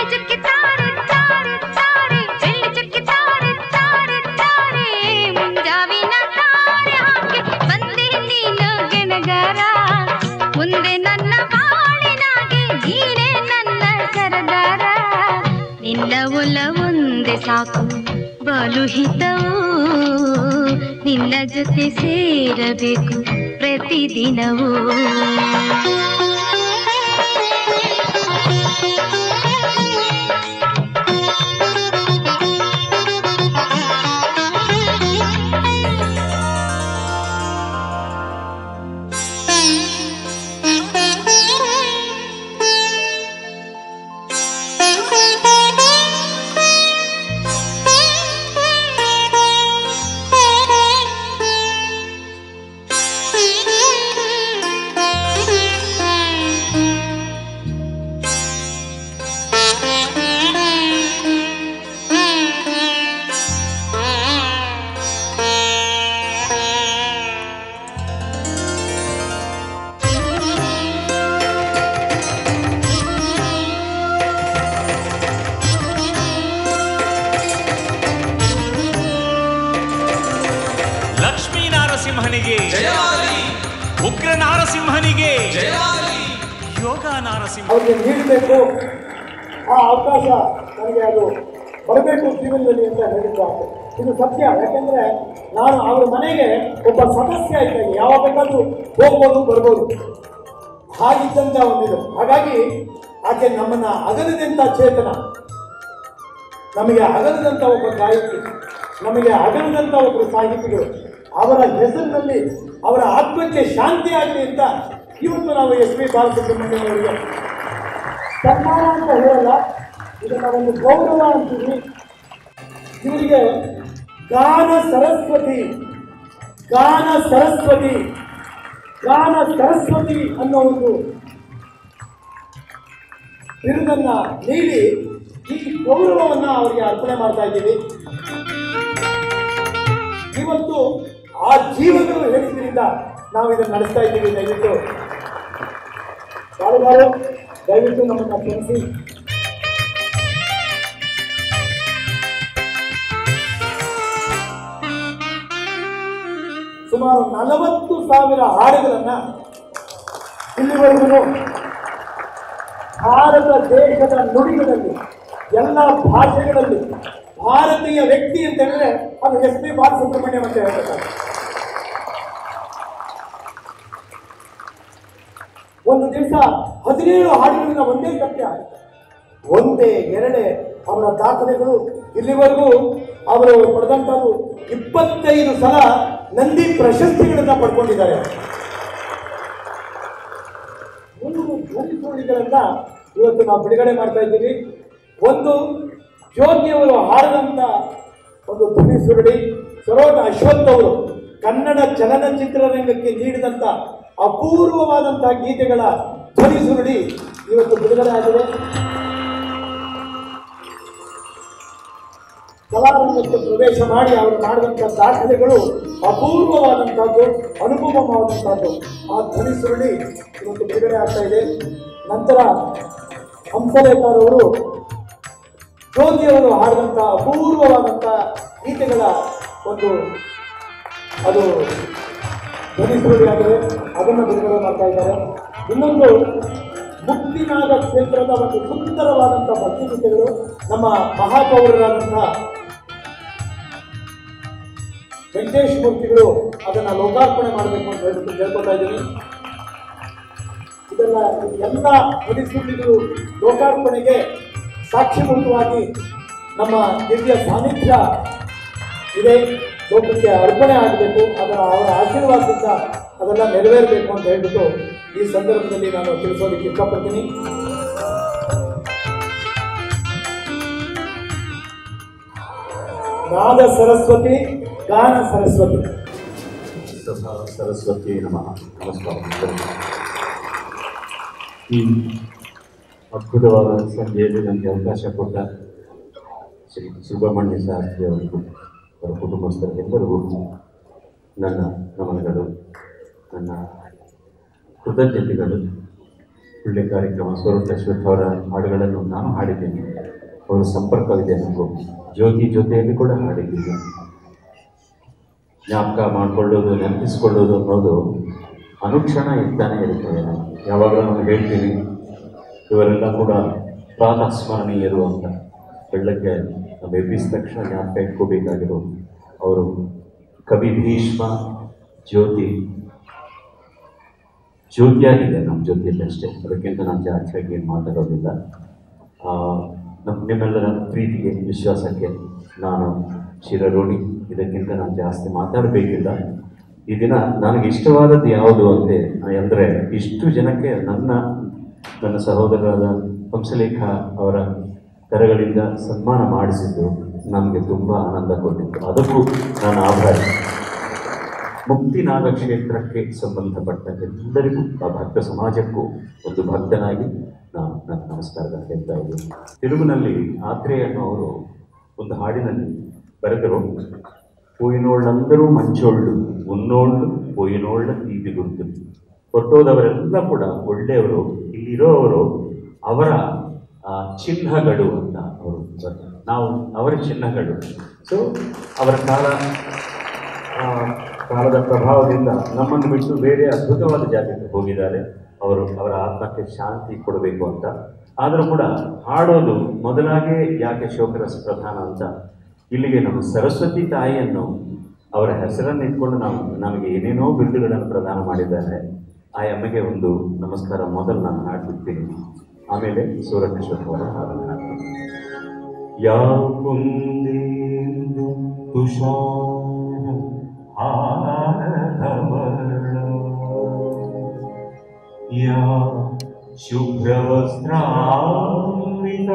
ಚುಕ್ಕಿ ತಾರೆ ತಾರೆ ತಾರೆ ಬೆಳ್ಳಿ ಚುಕ್ಕಿ ತಾರೆ ತಾರೆ ತಾರೆ ಮುಂಜಾವಿನ ತಾರೆ ಹಾಕಿ ಬಂದೆ ನೀನು ಗೆಣಗಾರ ಮುಂದೆ ನನ್ನ ಬಾಳಿನಾಗೆ ನೀನೇ ನನ್ನ ಸರದಾರ ನಿನ್ನ ಒಲ ಒಂದೇ ಸಾಕು ಬಲು ಹಿತವು ನಿನ್ನ ಜೊತೆ ಸೇರಬೇಕು ಪ್ರತಿದಿನವೂ ಲಕ್ಷ್ಮೀ ನಾರಸಿಂಹನಿಗೆ ಜಯವಾಗಲಿ ಉಗ್ರ ನಾರಸಿಂಹನಿಗೆ ಜಯವಾಗಲಿ ಯೋಗ ನಾರಸಿಂಹ ಅವ್ರಿಗೆ ನೀಡಬೇಕು ಆ ಅವಕಾಶ ನನಗೆ ಅದು ಬರಬೇಕು ಜೀವನದಲ್ಲಿ ಅಂತ ಹೇಳಿದ್ದು ಇದು ಸತ್ಯ ಯಾಕೆಂದ್ರೆ ನಾನು ಅವ್ರ ಮನೆಗೆ ಒಬ್ಬ ಸದಸ್ಯ ಇದ್ದಾಗ ಯಾವ ಬೇಕಾದ್ರೂ ಹೋಗ್ಬೋದು ಬರ್ಬೋದು ಹಾಗಿದ್ದಂತ ಒಂದಿದು ಹಾಗಾಗಿ ಆಕೆ ನಮ್ಮನ್ನ ಅಗಲದಂತ ಚೇತನ ನಮಗೆ ಅಗಲದಂತ ಒಬ್ಬ ಗಾಯಕಿ ನಮಗೆ ಅಗಲದಂತ ಒಬ್ಬರು ಸಾಹಿತಿಗಳು ಅವರ ಹೆಸರಿನಲ್ಲಿ ಅವರ ಆತ್ಮಕ್ಕೆ ಶಾಂತಿ ಆಗಲಿ ಅಂತ ಇವತ್ತು ನಾವು ಎಸ್ ಪಿ ಬಾಲಸುಬ್ರಹ್ಮಣ್ಯಂ ಅವರಿಗೆ ಸನ್ಮಾನ ಅಂತ ಹೇಳಲ್ಲ ಇದನ್ನ ಒಂದು ಗೌರವ ಅಂತೀವಿ ಇವರಿಗೆ ಗಾನ ಸರಸ್ವತಿ ಗಾನ ಸರಸ್ವತಿ ಗಾನ ಸರಸ್ವತಿ ಅನ್ನೋ ಒಂದು ಬಿರುದನ್ನ ನೀಡಿ ಈ ಗೌರವವನ್ನ ಅವರಿಗೆ ಅರ್ಪಣೆ ಮಾಡ್ತಾ ಇದ್ದೀವಿ ಇವತ್ತು ಆ ಜೀವಗಳು ಹೇಳಿದ್ರಿಂದ ನಾವು ಇದನ್ನು ನಡೆಸ್ತಾ ಇದ್ದೀವಿ ದಯವಿಟ್ಟು ಯಾರಿಗಾರು ದಯವಿಟ್ಟು ನಮ್ಮನ್ನ ಕ್ಷಮಿಸಿ ಸುಮಾರು ನಲವತ್ತು ಸಾವಿರ ಹಾಡುಗಳನ್ನ ಇಲ್ಲಿವರೆಗೂ ಭಾರತ ದೇಶದ ನುಡಿಗಳಲ್ಲಿ ಎಲ್ಲ ಭಾಷೆಗಳಲ್ಲಿ ಭಾರತೀಯ ವ್ಯಕ್ತಿ ಅಂತ ಹೇಳಿದ್ರೆ ಅದು ಎಸ್ ಪಿ ಬಾಲಸುಬ್ರಹ್ಮಣ್ಯಂ ಅಂತ ಹೇಳ್ತಾರೆ ಒಂದು ದಿವಸ ಹದಿನೇಳು ಹಾಡುಗಳನ್ನ ಒಂದೇ ಕಟ್ಟೆ ಹಾಡ್ತಾರೆ ಒಂದೇ ಎರಡೇ ಅವರ ದಾಖಲೆಗಳು ಇಲ್ಲಿವರೆಗೂ ಅವರು ಪಡೆದಂಥದ್ದು ಇಪ್ಪತ್ತೈದು ಸಲ ನಂದಿ ಪ್ರಶಸ್ತಿಗಳನ್ನ ಪಡ್ಕೊಂಡಿದ್ದಾರೆ ಮೂರು ಧ್ವನಿ ಸುರುಳಿಗಳನ್ನ ಇವತ್ತು ನಾವು ಬಿಡುಗಡೆ ಮಾಡ್ತಾ ಇದ್ದೀವಿ ಒಂದು ಜ್ಯೋತಿಯವರು ಹಾಡಿದಂಥ ಒಂದು ಧ್ವನಿ ಸುರುಳಿ ಸರೋಜ ಅಶ್ವಥ್ ಅವರು ಕನ್ನಡ ಚಲನಚಿತ್ರರಂಗಕ್ಕೆ ನೀಡಿದಂಥ ಅಪೂರ್ವವಾದಂತಹ ಗೀತೆಗಳ ಧ್ವನಿ ಸುರುಳಿ ಇವತ್ತು ಬಿಡುಗಡೆ ಆಗಿದೆ ಕಲಾರಂಗಕ್ಕೆ ಪ್ರವೇಶ ಮಾಡಿ ಅವರು ಮಾಡಿದಂಥ ದಾಖಲೆಗಳು ಅಪೂರ್ವವಾದಂಥದ್ದು ಅನುಪಮವಾದಂಥದ್ದು ಆ ಧ್ವನಿ ಸುರುಳಿ ಇವತ್ತು ಬಿಡುಗಡೆ ಆಗ್ತಾ ಇದೆ ನಂತರ ಹಂಸಲೇಖರವರು ಜ್ಯೋತಿಯವರು ಹಾಡಿದಂಥ ಅಪೂರ್ವವಾದಂಥ ಗೀತೆಗಳ ಒಂದು ಅದು ಧ್ವನಿ ಸುರುಳಿಯಾಗಿದೆ ಅದನ್ನು ಬಿಡುಗಡೆ ಮಾಡ್ತಾ ಇದ್ದಾರೆ ಇನ್ನೊಂದು ಮುಕ್ತಿನಾದ ಕ್ಷೇತ್ರದ ಒಂದು ಸುಂದರವಾದಂಥ ಭಕ್ತಿಗೀತೆಗಳು ನಮ್ಮ ಮಹಾಪೌರರಾದಂಥ ವೆಂಕಟೇಶ್ ಮೂರ್ತಿಗಳು ಅದನ್ನು ಲೋಕಾರ್ಪಣೆ ಮಾಡಬೇಕು ಅಂತ ಹೇಳ್ಬಿಟ್ಟು ಕೇಳ್ಕೊತಾ ಇದ್ದೀನಿ ಇದೆಲ್ಲ ಎಲ್ಲ ಧ್ವನಿಸುರುಳಿಗಳು ಲೋಕಾರ್ಪಣೆಗೆ ಸಾಕ್ಷಿಭೂತವಾಗಿ ನಮ್ಮ ದಿವ್ಯ ಸಾನ್ನಿಧ್ಯ ಇದೆ ಲೋಕಕ್ಕೆ ಅರ್ಪಣೆ ಆಗಬೇಕು ಅದರ ಅವರ ಆಶೀರ್ವಾದದಿಂದ ಅದೆಲ್ಲ ನೆರವೇರಬೇಕು ಅಂತ ಹೇಳ್ಬಿಟ್ಟು ಈ ಸಂದರ್ಭದಲ್ಲಿ ನಾನು ತಿಳಿಸೋದಕ್ಕೆ ಇಷ್ಟಪಡ್ತೀನಿ ನಾದ ಸರಸ್ವತಿ ಗಾನ ಸರಸ್ವತಿ ಸದಾ ಸರಸ್ವತಿ ನಮಃ ನಮಸ್ಕಾರ ಈ ಅದ್ಭುತವಾದ ಸಂಜೆಯಲ್ಲಿ ನನಗೆ ಅವಕಾಶ ಕೊಟ್ಟ ಶ್ರೀ ಸುಬ್ರಹ್ಮಣ್ಯ ಶಾಸ್ತ್ರಿ ಅವರಿಗೂ ಅವರ ಕುಟುಂಬಸ್ಥರಿಗೆಲ್ಲರಿಗೂ ನನ್ನ ನಮನಗಳು ನನ್ನ ಕೃತಜ್ಞತೆಗಳು ಒಳ್ಳೆ ಕಾರ್ಯಕ್ರಮ ಸ್ವರೂಪ ಅಶ್ವಥ್ ಅವರ ಹಾಡುಗಳನ್ನು ನಾನು ಹಾಡಿದ್ದೇನೆ ಅವರ ಸಂಪರ್ಕವಿದೆ ನನಗೂ ಜ್ಯೋತಿ ಜೊತೆಯಲ್ಲಿ ಕೂಡ ಹಾಡಿದ್ದೀನಿ ಜ್ಞಾಪಕ ಮಾಡಿಕೊಳ್ಳೋದು ನೆನಪಿಸ್ಕೊಳ್ಳೋದು ಅನ್ನೋದು ಅನುಕ್ಷಣ ಇರ್ತಾನೆ ಇರ್ತದೆ ಯಾವಾಗಲೂ ನಾನು ಹೇಳ್ತೀನಿ ಇವರೆಲ್ಲ ಕೂಡ ಪ್ರಾತಃ ಸ್ಮರಣೀಯರು ಅಂತ ಬೆಳ್ಳಕ್ಕೆ ನಾವು ಎಬ್ಬಿಸಿದ ತಕ್ಷಣ ಜ್ಞಾಪಕ ಇಟ್ಕೋಬೇಕಾಗಿರೋ ಅವರು ಕವಿ ಭೀಷ್ಮ ಜ್ಯೋತಿ ಜ್ಯೋತಿಯಾಗಿದೆ ನಮ್ಮ ಜೊತೆಯಲ್ಲಿ ಅಷ್ಟೇ ಅದಕ್ಕಿಂತ ನಾನು ಜಾಸ್ತಿಯಾಗಿ ಏನು ಮಾತಾಡೋದಿಲ್ಲ ಆ, ನಮ್ಮ ನಿಮ್ಮೆಲ್ಲರ ಪ್ರೀತಿಗೆ ವಿಶ್ವಾಸಕ್ಕೆ ನಾನು ಶಿರಋಣಿ ಇದಕ್ಕಿಂತ ನಾನು ಜಾಸ್ತಿ ಮಾತಾಡಬೇಕಿಲ್ಲ ಈ ದಿನ ನನಗೆ ಇಷ್ಟವಾದದ್ದು ಯಾವುದು ಅಂತೆ ಅಂದರೆ ಇಷ್ಟು ಜನಕ್ಕೆ ನನ್ನ ನನ್ನ ಸಹೋದರರಾದ ಹಂಸಲೇಖ ಅವರ ಕರಗಳಿಂದ ಸನ್ಮಾನ ಮಾಡಿಸಿದ್ದು ನಮಗೆ ತುಂಬ ಆನಂದ ಕೊಟ್ಟಿತ್ತು ಅದಕ್ಕೂ ನಾನು ಆಭಾರಿ ಮುಕ್ತಿನಾಗ ಕ್ಷೇತ್ರಕ್ಕೆ ಸಂಬಂಧಪಟ್ಟ ಎಲ್ಲರಿಗೂ ಆ ಭಕ್ತ ಸಮಾಜಕ್ಕೂ ಒಂದು ಭಕ್ತನಾಗಿ ನಾನು ನನ್ನ ನಮಸ್ಕಾರಗಳನ್ನು ಹೇಳ್ತಾ ಇದ್ದೀನಿ ತಿರುಗಿನಲ್ಲಿ ಆತ್ರೇಯ ಅನ್ನೋರು ಒಂದು ಹಾಡಿನಲ್ಲಿ ಬರೆದರು ಪೋಯಿನೋಳ್ಳಂದರೂ ಮಂಚೋಳ್ಳು ಉನ್ನೋಳ್ಳು ಪೋಯಿನೋಳ್ಳ ತೀಪಿ ಗುರುತು ಹೊರಟೋದವರೆಲ್ಲ ಕೂಡ ಒಳ್ಳೆಯವರು ಇಲ್ಲಿರೋವರು ಅವರ ಆ, ಚಿಹ್ನಗಳು ಅಂತ ಅವರು ಬರ್ತಾರೆ. ನಾವು ಅವರ ಚಿಹ್ನಗಳು ಸೊ ಅವರ ಕಾಲ ಆ, ಕಾಲದ ಪ್ರಭಾವದಿಂದ ನಮ್ಮನ್ನು ಬಿಟ್ಟು ಬೇರೆ ಅದ್ಭುತವಾದ ಜಾಗಕ್ಕೆ ಹೋಗಿದ್ದಾರೆ ಅವರು ಅವರ ಆತ್ಮಕ್ಕೆ ಶಾಂತಿ ಕೊಡಬೇಕು ಅಂತ ಆದರೂ ಕೂಡ ಹಾಡೋದು ಮೊದಲಾಗೆ ಯಾಕೆ ಶೋಕರಸ ಪ್ರಧಾನ ಅಂತ ಇಲ್ಲಿಗೆ ನಮ್ಮ ಸರಸ್ವತಿ ತಾಯಿಯನ್ನು ಅವರ ಹೆಸರನ್ನು ಇಟ್ಕೊಂಡು ನಾವು ನಮಗೆ ಏನೇನೋ ಬಿರುದುಗಳನ್ನು ಪ್ರದಾನ ಮಾಡಿದ್ದಾರೆ ಆ ಎಮ್ಮೆಗೆ ಒಂದು ನಮಸ್ಕಾರ ಮೊದಲು ನಾನು ಹಾಡ್ಬಿಡ್ತೀನಿ ಆಮೇಲೆ ಸೂರಕೇಶ್ವರ ಅವರ ಹಾಡನ್ನು ಹಾಡ್ತೀನಿ ಯಾವ ಕುಂದೇಂದು ತುಷಾರ ಹಾರಧವಳ ಯಾ ಶುಭ್ರವಸ್ತ್ರಾನ್ವಿತ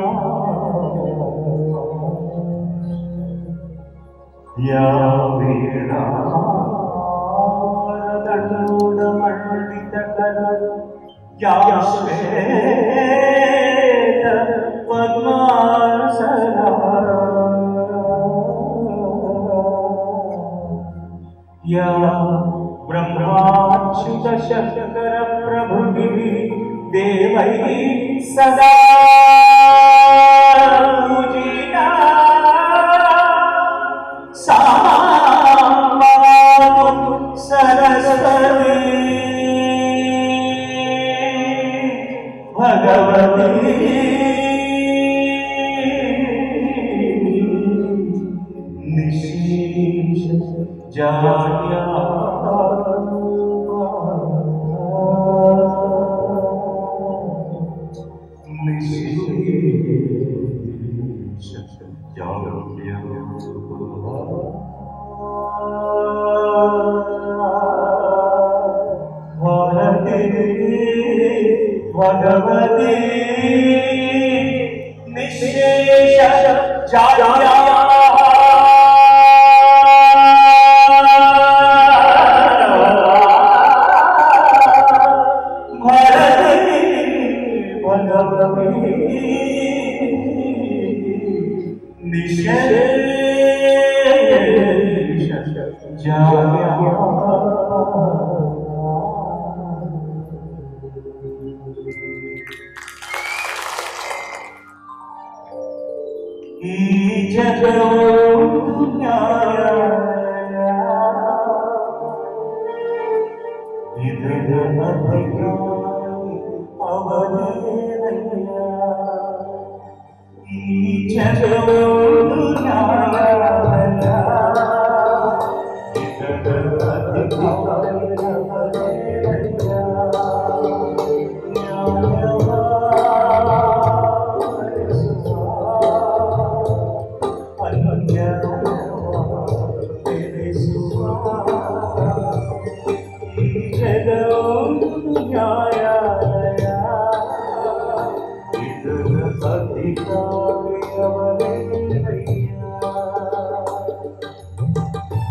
ಯಾ ವೀಣಾರದಂಡಮಂಡಿತ ಕರ ಯಾ ಶ್ವೇತ ಪದ್ಮಾಸನ या ब्रह्माच्युत शङ्कर प्रभुभिः देवैः सदा पूजिता सा मातु सरस्वती भगवती निशेष जाया निशेष भगवती निशेष ಈ ಜಗವು ನ್ಯಾಯ ಇದರ ಅಧಿಕಾರಿ ಅವನೇನಯ್ಯ ಈ ಜಗವು ನ್ಯಾಯ ಇದರ ಅಧಿಕಾರಿ ಅವನೇನಯ್ಯ ಅಧಿಕಾರಿ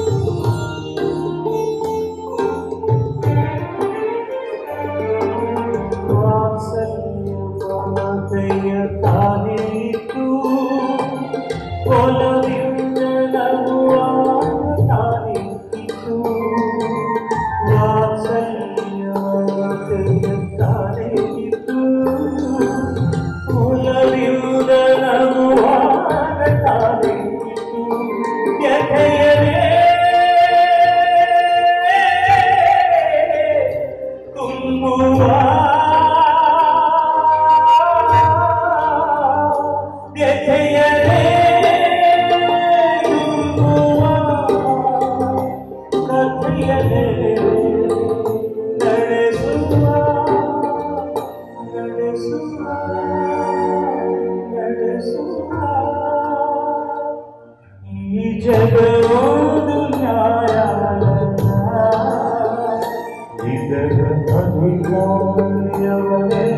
ಿ ನಡೆಸುವ ಈ ಜಗವೊಂದು ನ್ಯಾಯಾಲಯ ಇದರ ಅಧಿಕಾರಿಯವರೇ